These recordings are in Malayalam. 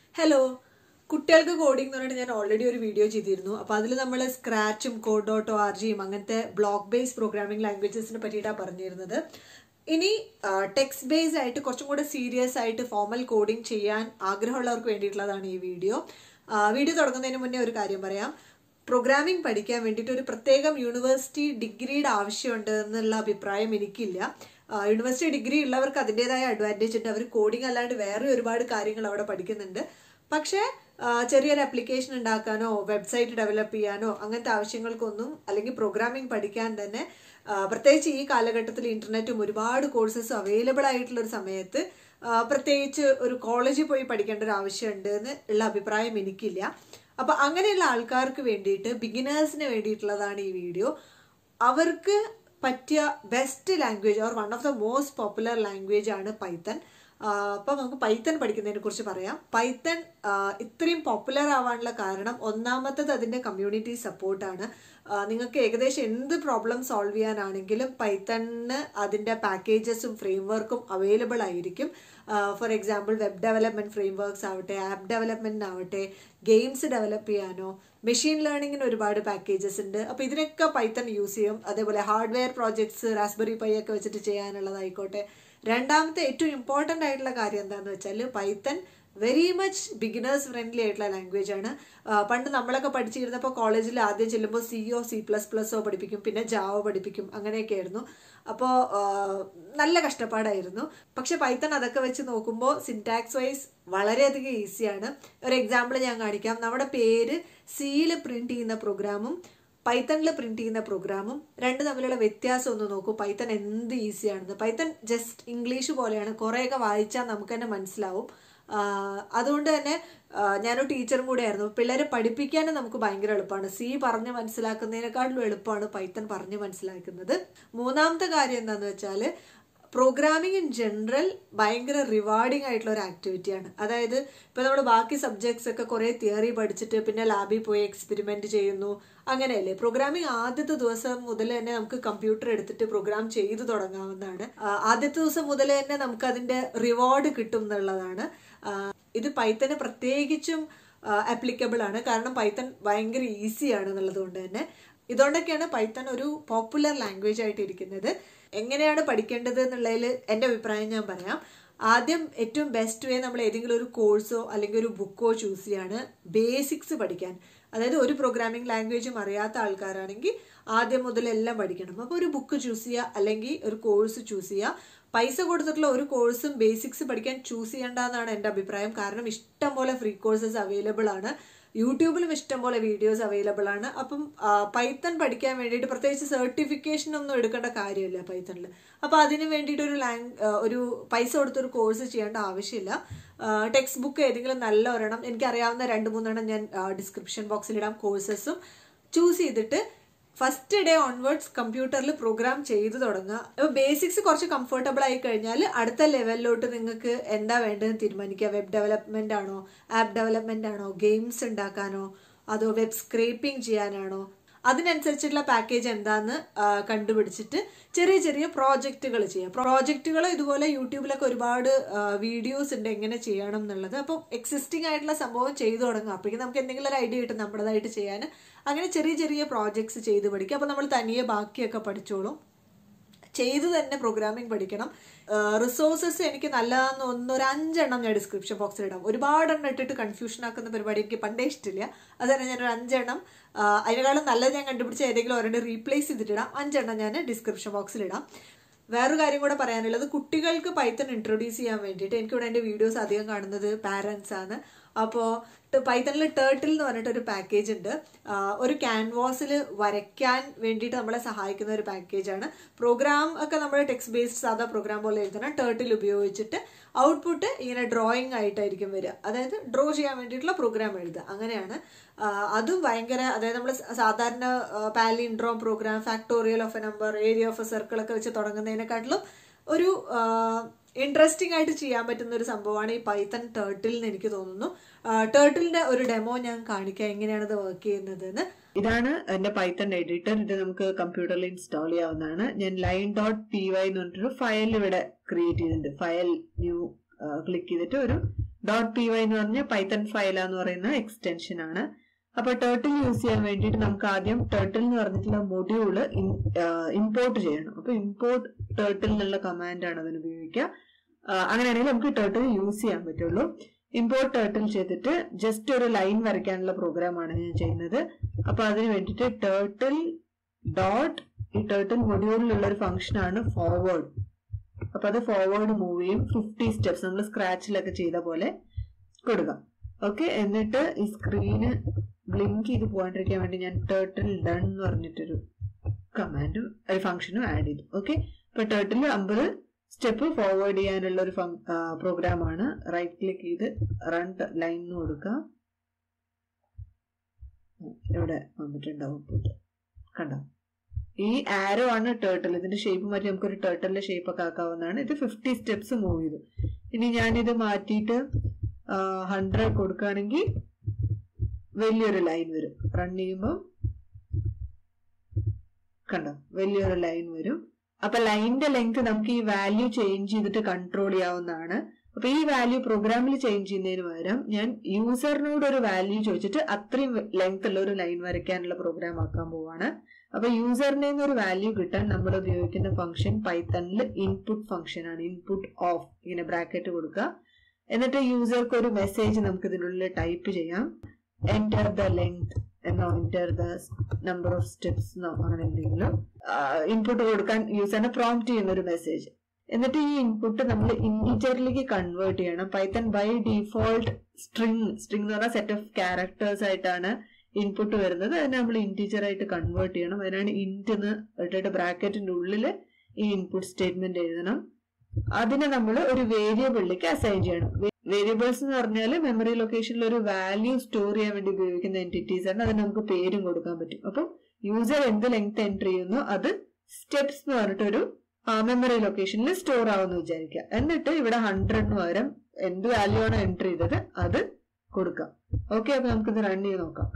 ഹലോ കുട്ടികൾക്ക് കോഡിംഗ് എന്ന് പറഞ്ഞിട്ട് ഞാൻ ഓൾറെഡി ഒരു വീഡിയോ ചെയ്തിരുന്നു അപ്പോൾ അതിൽ നമ്മൾ സ്ക്രാച്ചും കോഡ് ഡോട്ട് ഒ ആർ ജിയും അങ്ങനത്തെ ബ്ലോക്ക് ബേസ്ഡ് പ്രോഗ്രാമിംഗ് ലാംഗ്വേജസിനെ പറ്റിയിട്ടാണ് പറഞ്ഞിരുന്നത് ഇനി ടെക്സ്റ്റ് ബേസ്ഡ് ആയിട്ട് കുറച്ചും കൂടെ സീരിയസ് ആയിട്ട് ഫോമൽ കോഡിംഗ് ചെയ്യാൻ ആഗ്രഹമുള്ളവർക്ക് വേണ്ടിയിട്ടുള്ളതാണ് ഈ വീഡിയോ വീഡിയോ തുടങ്ങുന്നതിന് മുന്നേ ഒരു കാര്യം പറയാം പ്രോഗ്രാമിംഗ് പഠിക്കാൻ വേണ്ടിയിട്ട് ഒരു പ്രത്യേകം യൂണിവേഴ്സിറ്റി ഡിഗ്രിയുടെ ആവശ്യമുണ്ട് എന്നുള്ള അഭിപ്രായം എനിക്കില്ല യൂണിവേഴ്സിറ്റി ഡിഗ്രി ഉള്ളവർക്ക് അതിൻ്റെതായ അഡ്വാൻറ്റേജ് ഉണ്ട് അവർ കോഡിംഗ് അല്ലാണ്ട് വേറെ ഒരുപാട് കാര്യങ്ങൾ അവിടെ പഠിക്കുന്നുണ്ട് പക്ഷേ ചെറിയൊരു ആപ്ലിക്കേഷൻ ഉണ്ടാക്കാനോ വെബ്സൈറ്റ് ഡെവലപ്പ് ചെയ്യാനോ അങ്ങനത്തെ ആവശ്യങ്ങൾക്കൊന്നും അല്ലെങ്കിൽ പ്രോഗ്രാമിംഗ് പഠിക്കാൻ തന്നെ പ്രത്യേകിച്ച് ഈ കാലഘട്ടത്തിൽ ഇന്റർനെറ്റും ഒരുപാട് കോഴ്സസ് അവൈലബിൾ ആയിട്ടുള്ള ഒരു സമയത്ത് പ്രത്യേകിച്ച് ഒരു കോളേജിൽ പോയി പഠിക്കേണ്ട ഒരു ആവശ്യമുണ്ട് എന്ന് ഉള്ള അഭിപ്രായം എനിക്കില്ല അപ്പൊ അങ്ങനെയുള്ള ആൾക്കാർക്ക് വേണ്ടിയിട്ട് ബിഗിനേഴ്സിന് വേണ്ടിയിട്ടുള്ളതാണ് ഈ വീഡിയോ അവർക്ക് പറ്റിയ best language or one of the most popular language ആണ് പൈത്തൺ അപ്പം നമുക്ക് പൈത്തൺ പഠിക്കുന്നതിനെ കുറിച്ച് പറയാം പൈത്തൺ ഇത്രയും പോപ്പുലർ ആവാനുള്ള കാരണം ഒന്നാമത്തത് അതിൻ്റെ കമ്മ്യൂണിറ്റി സപ്പോർട്ടാണ് നിങ്ങൾക്ക് ഏകദേശം എന്ത് പ്രോബ്ലം സോൾവ് ചെയ്യാനാണെങ്കിലും പൈത്തണിന് അതിൻ്റെ പാക്കേജസും ഫ്രെയിംവർക്കും അവൈലബിൾ ആയിരിക്കും for example web development frameworks ആവട്ടെ ആപ്പ് ഡെവലപ്മെൻറ്റ് ആവട്ടെ ഗെയിംസ് ഡെവലപ്പ് ചെയ്യാനോ മെഷീൻ ലേണിങ്ങിന് ഒരുപാട് പാക്കേജസ് ഉണ്ട് അപ്പോൾ ഇതിനൊക്കെ പൈത്തൺ യൂസ് ചെയ്യും അതേപോലെ ഹാർഡ്വെയർ പ്രോജക്ട്സ് റാസ്ബെറി പൈ ഒക്കെ വെച്ചിട്ട് ചെയ്യാനുള്ളതായിക്കോട്ടെ രണ്ടാമത്തെ ഏറ്റവും ഇമ്പോർട്ടൻ്റ് ആയിട്ടുള്ള കാര്യം എന്താണെന്ന് വെച്ചാൽ Python very much beginners friendly ആയിട്ടുള്ള ലാംഗ്വേജ് ആണ് പണ്ട് നമ്മളൊക്കെ പഠിച്ചിരുന്നപ്പോൾ കോളേജിൽ ആദ്യം ചെല്ലുമ്പോൾ സിഒ സി പ്ലസ് പ്ലസോ പഠിപ്പിക്കും പിന്നെ ജാവോ പഠിപ്പിക്കും അങ്ങനെയൊക്കെ ആയിരുന്നു അപ്പോൾ നല്ല കഷ്ടപ്പാടായിരുന്നു പക്ഷെ പൈത്തൺ അതൊക്കെ വെച്ച് നോക്കുമ്പോൾ സിൻടാക്സ് വൈസ് വളരെയധികം ഈസിയാണ് ഒരു എക്സാമ്പിൾ ഞാൻ കാണിക്കാം നമ്മുടെ പേര് സിയിൽ പ്രിന്റ് ചെയ്യുന്ന പ്രോഗ്രാമും പൈത്തണിൽ പ്രിന്റ് ചെയ്യുന്ന പ്രോഗ്രാമും രണ്ട് തമ്മിലുള്ള വ്യത്യാസം ഒന്ന് നോക്കൂ പൈത്തൺ എന്ത് ഈസിയാണെന്ന് പൈത്തൺ ജസ്റ്റ് ഇംഗ്ലീഷ് പോലെയാണ് കുറേയൊക്കെ വായിച്ചാൽ നമുക്ക് തന്നെ മനസ്സിലാവും അതുകൊണ്ട് തന്നെ ഞാനൊരു ടീച്ചറും കൂടെ ആയിരുന്നു പിള്ളേരെ പഠിപ്പിക്കാനും നമുക്ക് ഭയങ്കര എളുപ്പമാണ് സി പറഞ്ഞ് മനസ്സിലാക്കുന്നതിനെക്കാളും എളുപ്പമാണ് പൈത്തൺ പറഞ്ഞ് മനസ്സിലാക്കുന്നത് മൂന്നാമത്തെ കാര്യം എന്താണെന്ന് വെച്ചാൽ പ്രോഗ്രാമിംഗ് ഇൻ ജനറൽ ഭയങ്കര റിവാർഡിംഗ് ആയിട്ടുള്ള ഒരു ആക്ടിവിറ്റിയാണ് അതായത് ഇപ്പൊ നമ്മൾ ബാക്കി സബ്ജക്ട്സ് ഒക്കെ കുറെ തിയറി പഠിച്ചിട്ട് പിന്നെ ലാബിൽ പോയി എക്സ്പെരിമെന്റ് ചെയ്യുന്നു അങ്ങനെയല്ലേ പ്രോഗ്രാമിംഗ് ആദ്യത്തെ ദിവസം മുതൽ തന്നെ നമുക്ക് കമ്പ്യൂട്ടർ എടുത്തിട്ട് പ്രോഗ്രാം ചെയ്തു തുടങ്ങാവുന്നതാണ് ആദ്യത്തെ ദിവസം മുതൽ തന്നെ നമുക്ക് അതിന്റെ റിവാർഡ് കിട്ടും എന്നുള്ളതാണ് ഇത് പൈത്തന് പ്രത്യേകിച്ചും ആപ്ലിക്കബിൾ ആണ് കാരണം പൈത്തൺ ഭയങ്കര ഈസിയാണ് എന്നുള്ളത് കൊണ്ട് തന്നെ ഇതുകൊണ്ടൊക്കെയാണ് പൈത്തൺ ഒരു പോപ്പുലർ ലാംഗ്വേജ് ആയിട്ട് ഇരിക്കുന്നത് എങ്ങനെയാണ് പഠിക്കേണ്ടത് എന്നുള്ളതിൽ എൻ്റെ അഭിപ്രായം ഞാൻ പറയാം ആദ്യം ഏറ്റവും ബെസ്റ്റ് വേ നമ്മൾ ഏതെങ്കിലും ഒരു കോഴ്സോ അല്ലെങ്കിൽ ഒരു ബുക്കോ ചൂസ് ചെയ്യാണ് ബേസിക്സ് പഠിക്കാൻ അതായത് ഒരു പ്രോഗ്രാമിംഗ് ലാംഗ്വേജും അറിയാത്ത ആൾക്കാരാണെങ്കിൽ ആദ്യം മുതൽ എല്ലാം പഠിക്കണം അപ്പോൾ ഒരു ബുക്ക് ചൂസ് ചെയ്യുക അല്ലെങ്കിൽ ഒരു കോഴ്സ് ചൂസ് ചെയ്യുക പൈസ കൊടുത്തിട്ടുള്ള ഒരു കോഴ്സും ബേസിക്സ് പഠിക്കാൻ ചൂസ് ചെയ്യേണ്ടതെന്നാണ് എൻ്റെ അഭിപ്രായം കാരണം ഇഷ്ടം പോലെ ഫ്രീ കോഴ്സസ് അവൈലബിൾ ആണ് യൂട്യൂബിലും ഇഷ്ടംപോലെ വീഡിയോസ് അവൈലബിൾ ആണ് അപ്പം പൈത്തൺ പഠിക്കാൻ വേണ്ടിയിട്ട് പ്രത്യേകിച്ച് സർട്ടിഫിക്കേഷൻ ഒന്നും എടുക്കേണ്ട കാര്യമില്ല പൈത്തണിൽ അപ്പോൾ അതിന് വേണ്ടിയിട്ട് ഒരു ലാംഗ് ഒരു പൈസ കൊടുത്തൊരു കോഴ്സ് ചെയ്യേണ്ട ആവശ്യമില്ല ടെക്സ്റ്റ് ബുക്ക് ഏതെങ്കിലും നല്ല ഒരെണ്ണം എനിക്കറിയാവുന്ന രണ്ട് മൂന്നെണ്ണം ഞാൻ ഡിസ്ക്രിപ്ഷൻ ബോക്സിലിടാം കോഴ്സസും ചൂസ് ചെയ്തിട്ട് ഫസ്റ്റ് ഡേ ഓൺവേർഡ്സ് കമ്പ്യൂട്ടറിൽ പ്രോഗ്രാം ചെയ്തു തുടങ്ങുക അപ്പോൾ ബേസിക്സ് കുറച്ച് കംഫർട്ടബിൾ ആയി കഴിഞ്ഞാൽ അടുത്ത ലെവലിലോട്ട് നിങ്ങൾക്ക് എന്താ വേണ്ടതെന്ന് തീരുമാനിക്കുക വെബ് ഡെവലപ്മെന്റ് ആണോ ആപ്പ് ഡെവലപ്മെന്റ് ആണോ ഗെയിംസ് ഉണ്ടാക്കാനോ അതോ വെബ് സ്ക്രേപ്പിംഗ് ചെയ്യാനാണോ അതിനനുസരിച്ചുള്ള പാക്കേജ് എന്താന്ന് കണ്ടുപിടിച്ചിട്ട് ചെറിയ ചെറിയ പ്രോജക്റ്റുകൾ ചെയ്യാം പ്രോജക്റ്റുകൾ ഇതുപോലെ യൂട്യൂബിലൊക്കെ ഒരുപാട് വീഡിയോസ് ഉണ്ട് എങ്ങനെ ചെയ്യണം എന്നുള്ളത് അപ്പോൾ എക്സിസ്റ്റിംഗ് ആയിട്ടുള്ള സംഭവം ചെയ്തു തുടങ്ങും അപ്പോഴേക്കും നമുക്ക് എന്തെങ്കിലും ഒരു ഐഡിയ കിട്ടും നമ്മുടേതായിട്ട് ചെയ്യാൻ അങ്ങനെ ചെറിയ ചെറിയ പ്രോജക്ട്സ് ചെയ്ത് പഠിക്കുക അപ്പോൾ നമ്മൾ തനിയെ ബാക്കിയൊക്കെ പഠിച്ചോളും ചെയ്തു തന്നെ പ്രോഗ്രാമിംഗ് പഠിക്കണം റിസോഴ്സസ് എനിക്ക് നല്ലതെന്ന് ഒന്ന് ഒരു അഞ്ചെണ്ണം ഞാൻ ഡിസ്ക്രിപ്ഷൻ ബോക്സിൽ ഇടാം ഒരുപാടെണ്ണം ഇട്ടിട്ട് കൺഫ്യൂഷൻ ആക്കുന്ന പരിപാടി എനിക്ക് പണ്ടേ ഇഷ്ടമില്ല അതുതന്നെ ഞാനൊരു അഞ്ചെണ്ണം അതിനേക്കാളും നല്ലത് ഞാൻ കണ്ടുപിടിച്ച ഏതെങ്കിലും ഒരെണ്ണം റീപ്ലേസ് ചെയ്തിട്ടിടാം അഞ്ചെണ്ണം ഞാൻ ഡിസ്ക്രിപ്ഷൻ ബോക്സിൽ ഇടാം വേറൊരു കാര്യം കൂടെ പറയാനുള്ളത് കുട്ടികൾക്ക് പൈത്തൺ ഇൻട്രൊഡ്യൂസ് ചെയ്യാൻ വേണ്ടിയിട്ട് എനിക്കിവിടെ എൻ്റെ വീഡിയോസ് അധികം കാണുന്നത് പാരൻസ് ആണ് അപ്പോൾ പൈത്തണിൽ ടേർട്ടിൽ എന്ന് പറഞ്ഞിട്ട് ഒരു പാക്കേജ് ഉണ്ട് ഒരു ക്യാൻവാസിൽ വരയ്ക്കാൻ വേണ്ടിയിട്ട് നമ്മളെ സഹായിക്കുന്ന ഒരു പാക്കേജാണ് പ്രോഗ്രാം ഒക്കെ നമ്മൾ ടെക്സ്റ്റ് ബേസ്ഡ് സാധാ പ്രോഗ്രാം പോലെ എഴുതണം ടേർട്ടിൽ ഉപയോഗിച്ചിട്ട് ഔട്ട്പുട്ട് ഇങ്ങനെ ഡ്രോയിങ് ആയിട്ടായിരിക്കും വരിക അതായത് ഡ്രോ ചെയ്യാൻ വേണ്ടിയിട്ടുള്ള പ്രോഗ്രാം എഴുതുക അങ്ങനെയാണ് അതും ഭയങ്കര അതായത് നമ്മൾ സാധാരണ palindrome program factorial of a number area of a circle ഒക്കെ വെച്ച് തുടങ്ങുന്നതിനെക്കാട്ടിലും ഒരു ഇൻട്രസ്റ്റിംഗ് ആയിട്ട് ചെയ്യാൻ പറ്റുന്ന ഒരു സംഭവമാണ് ഈ പൈത്തൺ ടേർട്ടിൽ എന്ന് എനിക്ക് തോന്നുന്നു ടേർട്ടിലിന്റെ ഒരു ഡെമോ ഞാൻ കാണിക്കാം എങ്ങനെയാണ് ഇത് വർക്ക് ചെയ്യുന്നത് എന്ന് ഇതാണ് എന്റെ പൈത്തൺ എഡിറ്റർ ഇത് നമുക്ക് കമ്പ്യൂട്ടറിൽ ഇൻസ്റ്റാൾ ചെയ്യാവുന്നതാണ് ഞാൻ ലൈൻ ഡോട്ട് പി വൈ എന്ന് പറഞ്ഞിട്ടൊരു ഫയൽ ഇവിടെ ക്രിയേറ്റ് ചെയ്തിട്ടുണ്ട് ഫയൽ ന്യൂ ക്ലിക്ക് ചെയ്തിട്ട് ഒരു ഡോട്ട് പി വൈ എന്ന് പറഞ്ഞ പൈത്തൺ ഫയൽ എന്ന് പറയുന്ന എക്സ്റ്റൻഷൻ ആണ് അപ്പൊ ടേർട്ടിൽ യൂസ് ചെയ്യാൻ വേണ്ടിയിട്ട് നമുക്ക് ആദ്യം ടേർട്ടിൽ എന്ന് പറഞ്ഞിട്ടുള്ള മൊഡ്യൂള് ഇമ്പോർട്ട് ചെയ്യണം അപ്പൊ ഇമ്പോർട്ട് ടേർട്ടിൽ എന്നുള്ള കമാൻഡാണ് അതിന് ഉപയോഗിക്കുക അങ്ങനെയാണെങ്കിൽ നമുക്ക് ടേർട്ടിൽ യൂസ് ചെയ്യാൻ പറ്റുള്ളൂ ഇമ്പോർട്ട് ടേർട്ടിൽ ചെയ്തിട്ട് ജസ്റ്റ് ഒരു ലൈൻ വരയ്ക്കാനുള്ള പ്രോഗ്രാമാണ് ഞാൻ ചെയ്യുന്നത് അപ്പൊ അതിന് വേണ്ടിയിട്ട് ടേർട്ടിൽ ഡോട്ട് ഈ ടേർട്ടിൽ മൊഡ്യൂളിലുള്ള ഒരു ഫംഗ്ഷൻ ആണ് ഫോർവേഡ് അപ്പൊ അത് ഫോർവേഡ് മൂവ് ചെയ്യും ഫിഫ്റ്റി സ്റ്റെപ്സ് നമ്മൾ സ്ക്രാച്ചിലൊക്കെ ചെയ്ത പോലെ കൊടുക്കാം ഓക്കെ എന്നിട്ട് ഈ സ്ക്രീന് ബ്ലിങ്ക് ചെയ്ത് പോകാണ്ടിരിക്കാൻ വേണ്ടി ഞാൻ ടേർട്ടിൽ ഡൺ എന്ന് പറഞ്ഞിട്ടൊരു കമാൻഡും ഒരു ഫംഗ്ഷനും ആഡ് ചെയ്തു ഓക്കെ അപ്പൊ ടേർട്ടിൽ അമ്പത് സ്റ്റെപ്പ് ഫോർവേഡ് ചെയ്യാനുള്ള ഒരു പ്രോഗ്രാം ആണ് റൈറ്റ് ക്ലിക്ക് ചെയ്ത് റൺ ലൈൻ എന്ന് കൊടുക്കുക ഇവിടെ വന്നിട്ടുണ്ടാവും കണ്ടോ ഈ ആരോ ആണ് ടേർട്ടിൽ ഇതിന്റെ ഷേപ്പ് മാറ്റി നമുക്കൊരു ടേർട്ടലിന്റെ ഷേപ്പ് ഒക്കെ ആക്കാവുന്നതാണ് ഇത് ഫിഫ്റ്റി സ്റ്റെപ്സ് മൂവ് ചെയ്തു ഇനി ഞാനിത് മാറ്റിയിട്ട് ഹൺഡ്രഡ് കൊടുക്കുകയാണെങ്കിൽ വലിയൊരു ലൈൻ വരും റൺ ചെയ്യുമ്പോൾ കണ്ടോ വലിയൊരു ലൈൻ വരും അപ്പൊ ലൈനിന്റെ ലെങ്ത് നമുക്ക് ഈ വാല്യൂ ചേഞ്ച് ചെയ്തിട്ട് കൺട്രോൾ ചെയ്യാവുന്നതാണ് അപ്പൊ ഈ വാല്യൂ പ്രോഗ്രാമിൽ ചേഞ്ച് ചെയ്യുന്നതിന് പകരം ഞാൻ യൂസറിനോട് ഒരു വാല്യൂ ചോദിച്ചിട്ട് അത്രയും ലെങ്ത് ഉള്ള ഒരു ലൈൻ വരയ്ക്കാനുള്ള പ്രോഗ്രാം ആക്കാൻ പോവാണ് അപ്പൊ യൂസറിനെ നിന്ന് ഒരു വാല്യൂ കിട്ടാൻ നമ്മൾ ഉപയോഗിക്കുന്ന ഫംഗ്ഷൻ പൈത്തണിൽ ഇൻപുട്ട് ഫംഗ്ഷൻ ആണ് ഇൻപുട്ട് ഓഫ് ഇങ്ങനെ ബ്രാക്കറ്റ് കൊടുക്കുക എന്നിട്ട് യൂസർക്ക് ഒരു മെസ്സേജ് നമുക്ക് ഇതിനുള്ളിൽ ടൈപ്പ് ചെയ്യാം എൻറ്റർ ദ ലെങ്ത് എന്നോ enter the number of steps എന്നോ അങ്ങനെ എന്തെങ്കിലും ഇൻപുട്ട് കൊടുക്കാൻ യൂസറിനെ പ്രോംപ്റ്റ് ചെയ്യുന്ന ഒരു മെസ്സേജ് എന്നിട്ട് ഈ ഇൻപുട്ട് നമ്മൾ ഇൻറ്റീജറിലേക്ക് കൺവേർട്ട് ചെയ്യണം Python by default string string എന്ന് പറഞ്ഞാൽ സെറ്റ് ഓഫ് ക്യാരക്ടേഴ്സ് ആയിട്ടാണ് ഇൻപുട്ട് വരുന്നത് അതിനെ നമ്മൾ ഇൻറ്റീജർ ആയിട്ട് കൺവേർട്ട് ചെയ്യണം അതിനാണ് ഇൻറ്റ് എന്ന് ഇട്ടിട്ട് ബ്രാക്കറ്റിന്റെ ഉള്ളിൽ ഈ ഇൻപുട്ട് സ്റ്റേറ്റ്മെന്റ് എഴുതണം അതിനെ നമ്മൾ ഒരു വേരിയബിളിലേക്ക് അസൈൻ ചെയ്യണം വേരിയബിൾസ് എന്ന് പറഞ്ഞാൽ മെമ്മറി ലൊക്കേഷനിൽ ഒരു വാല്യൂ സ്റ്റോർ ചെയ്യാൻ വേണ്ടി ഉപയോഗിക്കുന്ന എൻറ്റിറ്റീസ് ആണ് അതിന് നമുക്ക് പേരും കൊടുക്കാൻ പറ്റും അപ്പം യൂസർ എന്ത് ലെങ്ത് എൻറ്റർ ചെയ്യുന്നു അത് സ്റ്റെപ്സ് എന്ന് പറഞ്ഞിട്ടൊരു മെമ്മറി ലൊക്കേഷനിൽ സ്റ്റോർ ആവുമെന്ന് വിചാരിക്കുക എന്നിട്ട് ഇവിടെ ഹൺഡ്രഡിന് പകരം എന്ത് വാല്യൂ ആണ് എൻറ്റർ ചെയ്തത് അത് കൊടുക്കാം ഓക്കെ അപ്പൊ നമുക്കിത് റൺ ചെയ്ത് നോക്കാം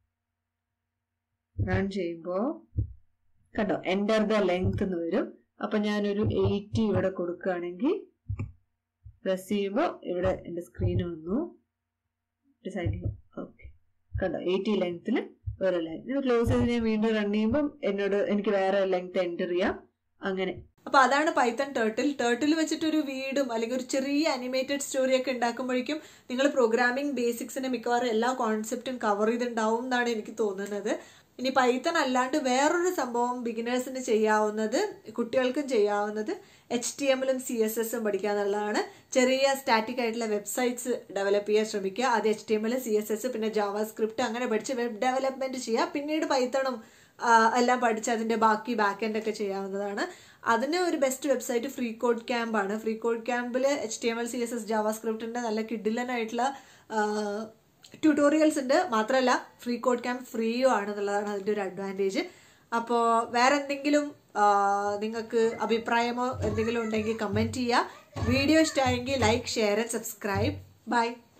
റൺ ചെയ്യുമ്പോൾ കണ്ടോ എൻറ്റർ ദ ലെങ്ത് എന്ന് വരും അപ്പൊ ഞാനൊരു എയ്റ്റി ഇവിടെ കൊടുക്കുകയാണെങ്കിൽ പ്രസ് ചെയ്യുമ്പോൾ ഇവിടെ എൻ്റെ സ്ക്രീൻ വന്നു സൈഡിൽ ഓക്കെ കണ്ടോ എയ്റ്റി ലെങ്ത്തിൽ ഒരു ലൈൻ ഇത് ക്ലോസ് ചെയ്ത് ഞാൻ വീണ്ടും റൺ ചെയ്യുമ്പോൾ എന്നോട് എനിക്ക് വേറെ ലെങ്ത് എൻറ്റർ ചെയ്യാം അങ്ങനെ അപ്പൊ അതാണ് പൈത്തൺ ടേർട്ടിൽ ടേർട്ടിൽ വെച്ചിട്ട് ഒരു വീടും അല്ലെങ്കിൽ ഒരു ചെറിയ അനിമേറ്റഡ് സ്റ്റോറി ഒക്കെ ഉണ്ടാക്കുമ്പോഴേക്കും നിങ്ങൾ പ്രോഗ്രാമിംഗ് ബേസിക്സിന്റെ മിക്കവാറും എല്ലാ കോൺസെപ്റ്റും കവർ ചെയ്തിട്ടുണ്ടാവും എന്നാണ് എനിക്ക് തോന്നുന്നത് ഇനി പൈത്തൺ അല്ലാണ്ട് വേറൊരു സംഭവം ബിഗിനേഴ്സിന് ചെയ്യാവുന്നത് കുട്ടികൾക്കും ചെയ്യാവുന്നത് എച്ച് ടി എമ്മിലും സി എസ് എസും പഠിക്കുക എന്നുള്ളതാണ് ചെറിയ സ്റ്റാറ്റിക് ആയിട്ടുള്ള വെബ്സൈറ്റ്സ് ഡെവലപ്പ് ചെയ്യാൻ ശ്രമിക്കുക അത് എച്ച് ടി എമ്മിൽ സി എസ് എസ് പിന്നെ ജാവ സ്ക്രിപ്റ്റ് അങ്ങനെ പഠിച്ച് വെബ് ഡെവലപ്മെന്റ് ചെയ്യുക പിന്നീട് പൈത്തണും എല്ലാം പഠിച്ച് അതിന്റെ ബാക്കി ബാക്ക് എൻഡ് ഒക്കെ ചെയ്യാവുന്നതാണ് അതിന് ഒരു best website free code camp ആണ് ഫ്രീ കോഡ് ക്യാമ്പിൽ H T M L C S S ജാവ സ്ക്രിപ്റ്റിന്റെ നല്ല കിഡിലനായിട്ടുള്ള ട്യൂട്ടോറിയൽസ് ഉണ്ട് മാത്രമല്ല ഫ്രീ കോഡ് ക്യാമ്പ് ഫ്രീയും ആണ് എന്നുള്ളതാണ് അതിൻ്റെ ഒരു അഡ്വാൻറ്റേജ് അപ്പോൾ വേറെ എന്തെങ്കിലും നിങ്ങൾക്ക് അഭിപ്രായമോ എന്തെങ്കിലും ഉണ്ടെങ്കിൽ കമൻറ്റ് ചെയ്യുക വീഡിയോ ഇഷ്ടമായെങ്കിൽ like share and subscribe by